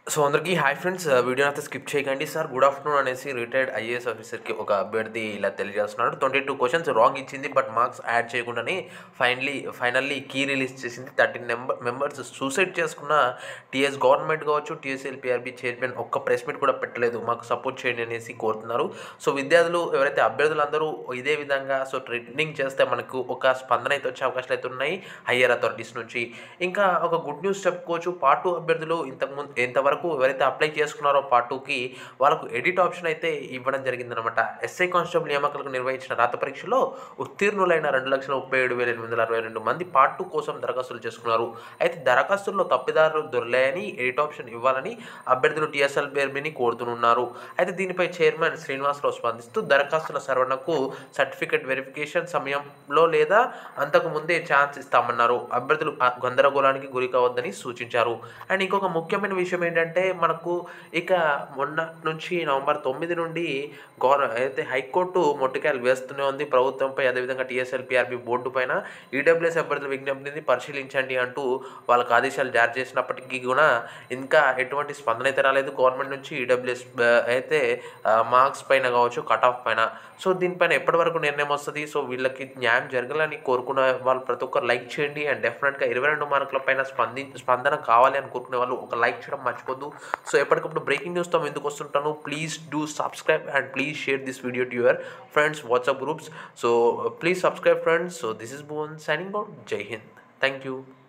so అందరికీ hi friends video అయితే skip చేయకండి సార్ గుడ్ ఆఫ్టర్నూన్ అనేసి రిటైర్డ్ ఐఏఎస్ ఆఫీసర్కి ఒక అభ్యర్థి ఇలా తెలియజేస్తున్నాడు ట్వంటీ టూ క్వశ్చన్స్ రాంగ్ ఇచ్చింది బట్ మార్క్స్ యాడ్ చేయకుండానే ఫైనలీ ఫైనల్లీ కీ రిలీజ్ చేసింది థర్టీన్ నెంబర్ మెంబర్స్ సూసైడ్ చేసుకున్న టీఎస్ గవర్నమెంట్ కావచ్చు టీఎస్ఎల్పిఆర్బి చైర్మన్ ఒక్క ప్రెస్ మీట్ కూడా పెట్టలేదు మాకు సపోర్ట్ చేయండి అనేసి కోరుతున్నారు సో విద్యార్థులు ఎవరైతే అభ్యర్థులందరూ ఇదే విధంగా సో ట్రైనింగ్ చేస్తే మనకు ఒక స్పందన అయితే వచ్చే అవకాశాలు అయితే ఉన్నాయి హయ్యర్ అథారిటీస్ నుంచి ఇంకా ఒక గుడ్ న్యూస్ చెప్పుకోవచ్చు పార్ట్ టూ అభ్యర్థులు ఇంతకుముందు ఇంతవరకు ఎవరైతే అప్లై చేసుకున్నారో పార్ట్ టూకి వాళ్ళకు ఎడిట్ ఆప్షన్ అయితే ఇవ్వడం జరిగిందనమాట ఎస్ఐ కానిస్టేబుల్ నియామకాలకు నిర్వహించిన రాత పరీక్షలో ఉత్తీర్ణులైన రెండు లక్షల ముప్పై ఏడు వేల ఎనిమిది వందల అరవై రెండు మంది పార్ట్ టూ కోసం దరఖాస్తులు చేసుకున్నారు అయితే దరఖాస్తుల్లో తప్పిదారులు దొరలేని ఎడిట్ ఆప్షన్ ఇవ్వాలని అభ్యర్థులు టీఎస్ఎల్ బేర్బిని కోరుతున్నారు అయితే దీనిపై చైర్మన్ శ్రీనివాసరావు స్పందిస్తూ దరఖాస్తుల సవరణకు సర్టిఫికేట్ వెరిఫికేషన్ సమయంలో లేదా అంతకు ముందే ఛాన్స్ ఇస్తామన్నారు అభ్యర్థులు ఆ గందరగోళానికి గురి కావద్దని సూచించారు అండ్ ఇంకొక ముఖ్యమైన విషయం ఏంటంటే మనకు ఇక మొన్న నుంచి నవంబర్ తొమ్మిది నుండి గవర్న అయితే హైకోర్టు మొట్టికాయలు వేస్తూనే ఉంది ప్రభుత్వంపై అదేవిధంగా టీఎస్ఎల్పిఆర్బి బోర్డు పైన ఈడబ్ల్యూఎస్ అభ్యర్థుల విజ్ఞప్తిని పరిశీలించండి అంటూ వాళ్ళకు ఆదేశాలు జారీ చేసినప్పటికీ కూడా ఇంకా ఎటువంటి స్పందన అయితే రాలేదు గవర్నమెంట్ నుంచి ఈడబ్ల్యూఎస్ అయితే మార్క్స్ పైన కావచ్చు కట్ ఆఫ్ పైన సో దీనిపైన ఎప్పటి వరకు నిర్ణయం వస్తుంది సో వీళ్ళకి న్యాయం జరగాలని కోరుకున్న వాళ్ళు ప్రతి ఒక్కరు లైక్ చేయండి అండ్ డెఫినెట్గా ఇరవై రెండు మార్కుల పైన స్పంది స్పందన కావాలి అని కోరుకునే వాళ్ళు ఒక లైక్ చేయడం మర్చిపోద్దు సో ఎప్పటికప్పుడు బ్రేకింగ్ న్యూస్తో ఎందుకు వస్తుంటాను please do subscribe and please share this video to your friends WhatsApp groups so please subscribe friends so this is Bhuvan signing out Jai Hind thank you